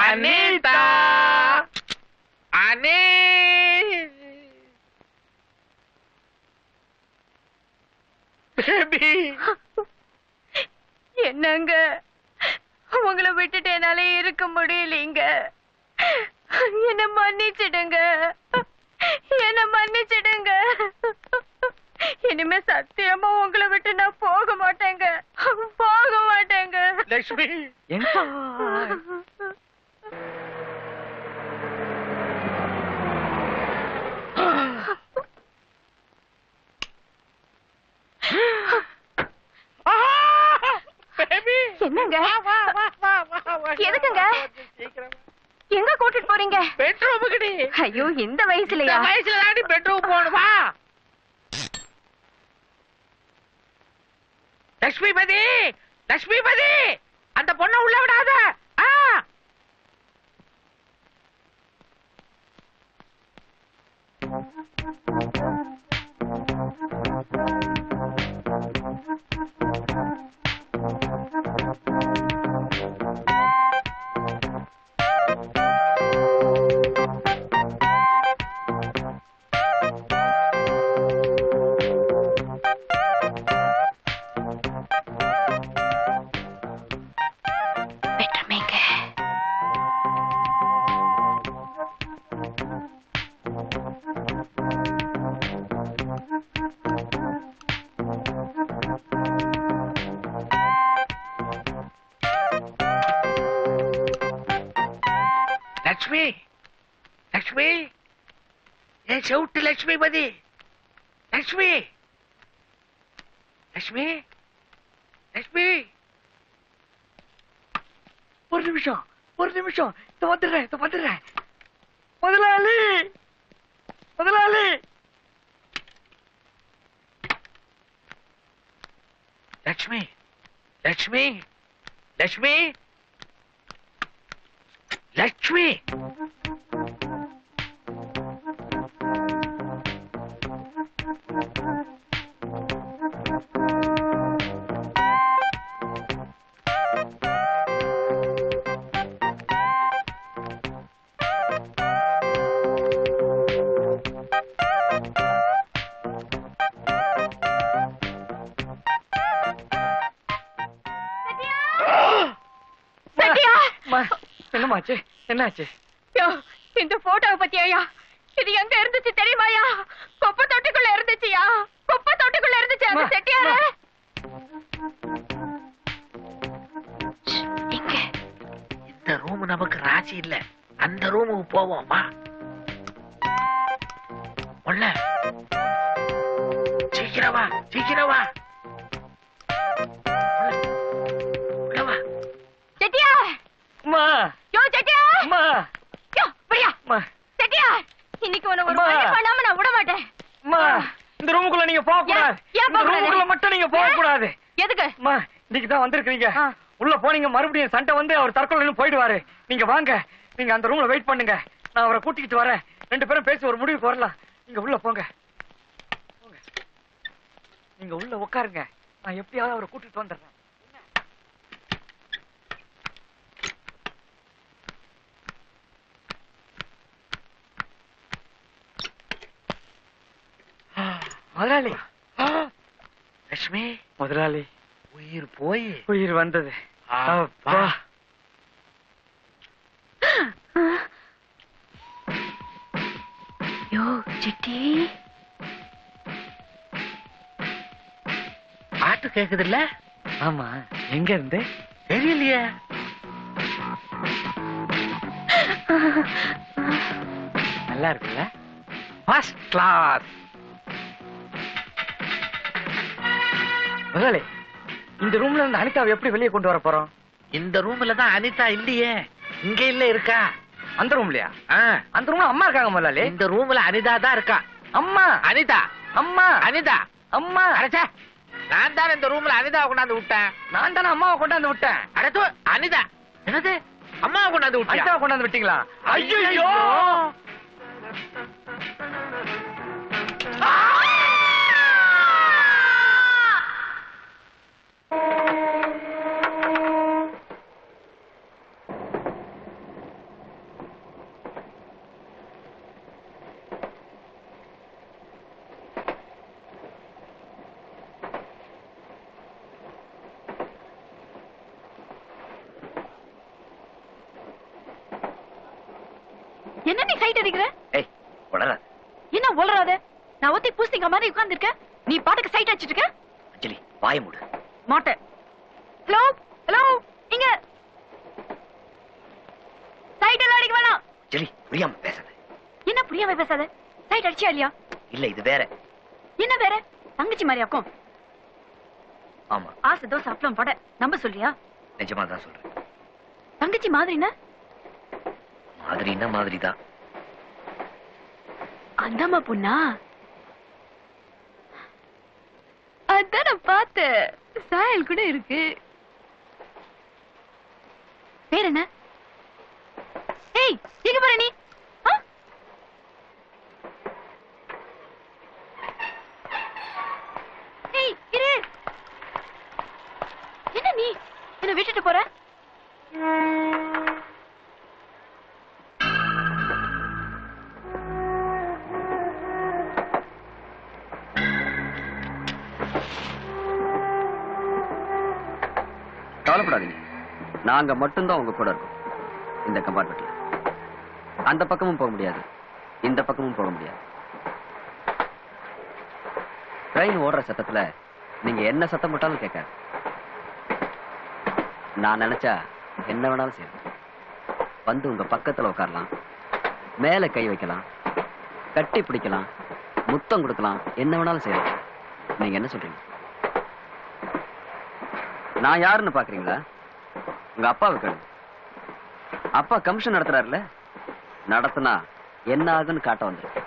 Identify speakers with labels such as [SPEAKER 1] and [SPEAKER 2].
[SPEAKER 1] Anitha அனே baby
[SPEAKER 2] என்னங்க உங்களை விட்டுட்டு என்னால இருக்க முடியலைங்க என்ன மன்னிச்சிடுங்க என்ன மன்னிச்சிடுங்க இனிமே சத்தியமா உங்களை விட்டு நான் போக மாட்டேங்க போக மாட்டேங்க
[SPEAKER 1] லட்சுமி பேபி
[SPEAKER 2] என்னங்க
[SPEAKER 1] வா வா வா வா வா
[SPEAKER 2] எதுக்குங்க?
[SPEAKER 1] சீக்கிரம்
[SPEAKER 2] எங்க கூட்டிட்டு போறீங்க
[SPEAKER 1] பெட்ரூமுக்குடி
[SPEAKER 2] ஐயோ இந்த
[SPEAKER 1] இந்த
[SPEAKER 2] வயசுலயா
[SPEAKER 1] வயசுல தாண்டி பெட்ரூம் போகணும் வா லட்சுமிபதி லட்சுமிபதி அந்த பொண்ணை உள்ள விடாத ஆ
[SPEAKER 2] பெட்ரூமேங்க
[SPEAKER 1] லட்சுமி லட்சுமி ஏன் செவுட்டு லட்சுமிபதி லட்சுமி லட்சுமி லட்சுமி ஒரு நிமிஷம் ஒரு நிமிஷம் இந்த வந்துடுறேன் இந்த வந்துடுறேன் முதலாளி முதலாளி லட்சுமி லட்சுமி லட்சுமி லட்சுமி
[SPEAKER 2] சத்யா
[SPEAKER 1] என்னமாச்சு என்னாச்சு
[SPEAKER 2] யோ, இந்த போட்டோவை பத்தியாயா இது எங்க இருந்துச்சு தெரியுமாயா குப்பை தொட்டிக்குள்ள இருந்துச்சுயா குப்பை தொட்டிக்குள்ள இருந்துச்சு அது
[SPEAKER 1] அம்மா,
[SPEAKER 2] செட்டியாரு
[SPEAKER 1] இந்த ரூம் நமக்கு ராசி இல்ல அந்த ரூமுக்கு போவோம் வா உள்ள சீக்கிரம் வா சீக்கிரம் வா உள்ள. உள்ள வா
[SPEAKER 2] செட்டியா
[SPEAKER 1] அம்மா
[SPEAKER 2] யோ செட்டியா
[SPEAKER 1] அம்மா
[SPEAKER 2] யோ பிரியா
[SPEAKER 1] அம்மா
[SPEAKER 2] செட்டியா இன்னைக்கு உன்னை ஒரு
[SPEAKER 1] அம்மா.
[SPEAKER 2] வழி பண்ணாம நான் விட மாட்டேன்
[SPEAKER 1] அம்மா இந்த ரூமுக்குள்ள நீங்க போக கூடாது
[SPEAKER 2] ஏன்? ஏன்
[SPEAKER 1] இந்த
[SPEAKER 2] போக கூடாது?
[SPEAKER 1] ரூமுக்குள்ள மட்டும் நீங்க போக கூடாது
[SPEAKER 2] எதுக்கு
[SPEAKER 1] அம்மா இன்னைக்கு தான் வந்திருக்கீங்க
[SPEAKER 2] ஆ.
[SPEAKER 1] உள்ள போனீங்க மறுபடியும் சண்டை வந்து அவர் தற்கொலை போயிடுவாரு நீங்க வாங்க நீங்க அந்த ரூம்ல வெயிட் பண்ணுங்க நான் அவரை கூட்டிக்கிட்டு வரேன் ரெண்டு பேரும் பேசி ஒரு முடிவுக்கு வரலாம் நீங்க உள்ள போங்க போங்க. நீங்க உள்ள உட்காருங்க நான் எப்படியாவது அவரை கூட்டிட்டு வந்துடுறேன் முதலாளி லட்சுமி முதலாளி உயிர் போய் உயிர் வந்தது அப்பா
[SPEAKER 2] யோ சிட்டி
[SPEAKER 1] பாட்டு கேக்குது இல்ல ஆமா எங்க இருந்து தெரியலையே நல்லா இருக்குல்ல ஃபர்ஸ்ட் கிளாஸ் முதலாளி இந்த ரூம்ல இருந்து அனிதாவை எப்படி வெளியே கொண்டு வர போறோம் இந்த ரூம்ல தான் அனிதா இல்லையே இங்க இல்ல இருக்கா அந்த ரூம்லயா அந்த ரூம்ல அம்மா இருக்காங்க முதலாளி இந்த ரூம்ல அனிதா தான் இருக்கா அம்மா அனிதா அம்மா அனிதா அம்மா அடச்சே நான் தானே இந்த ரூம்ல அனிதாவை கொண்டாந்து விட்டேன் நான் தானே அம்மாவை கொண்டாந்து விட்டேன் அடத்து அனிதா என்னது அம்மாவை கொண்டாந்து விட்டேன் அனிதாவை கொண்டாந்து விட்டீங்களா ஐயோ
[SPEAKER 2] என்ன நீ சைட் அடிக்கிற
[SPEAKER 1] ஏய் வளராது
[SPEAKER 2] என்ன உளறாத நான் ஒத்தி பூசிங்க மாதிரி உட்கார்ந்திருக்கேன் நீ பாட்டுக்கு சைட் அடிச்சிட்டு இருக்க
[SPEAKER 1] அஞ்சலி வாய மூடு
[SPEAKER 2] மாட்டேன் ஹலோ ஹலோ இங்க சைட் எல்லாம் அடிக்க வேணாம்
[SPEAKER 1] அஞ்சலி புரியாம பேசாத
[SPEAKER 2] என்ன புரியாம பேசாத சைட் அடிச்சியா இல்லையா
[SPEAKER 1] இல்ல இது வேற
[SPEAKER 2] என்ன வேற தங்கச்சி மாதிரியாக்கும்
[SPEAKER 1] ஆமா
[SPEAKER 2] ஆசை தோசை அப்பளம் பட நம்ப சொல்றியா
[SPEAKER 1] நிஜமா தான் சொல்றேன்
[SPEAKER 2] தங்கச்சி மாதிரினா
[SPEAKER 1] மாதிரின்னா மாதிரி தான்
[SPEAKER 2] அந்தம்மா பொண்ணா அதான் நான் பார்த்தேன் சாயல் கூட இருக்கு பேர் என்ன ஏய் எங்க போற நீ ஆ? ஏய் இரு என்ன நீ என்ன விட்டுட்டு போற
[SPEAKER 3] கவலைப்படாதீங்க நாங்க மட்டும்தான் உங்க கூட இருக்கோம் இந்த கம்பார்ட்மெண்ட்ல அந்த பக்கமும் போக முடியாது இந்த பக்கமும் போக முடியாது ட்ரெயின் ஓடுற சத்தத்துல நீங்க என்ன சத்தம் போட்டாலும் கேட்காது நான் நினைச்சா என்ன வேணாலும் செய்வேன் வந்து உங்க பக்கத்துல உட்காரலாம் மேல கை வைக்கலாம் கட்டி பிடிக்கலாம் முத்தம் கொடுக்கலாம் என்ன வேணாலும் செய்யலாம் நீங்க என்ன சொல்றீங்க நான் யாருன்னு பாக்குறீங்களா உங்க அப்பாவை கேளுங்க அப்பா கமிஷன் நடத்துறாருல நடத்துனா என்ன ஆகுன்னு காட்ட வந்திருக்கேன்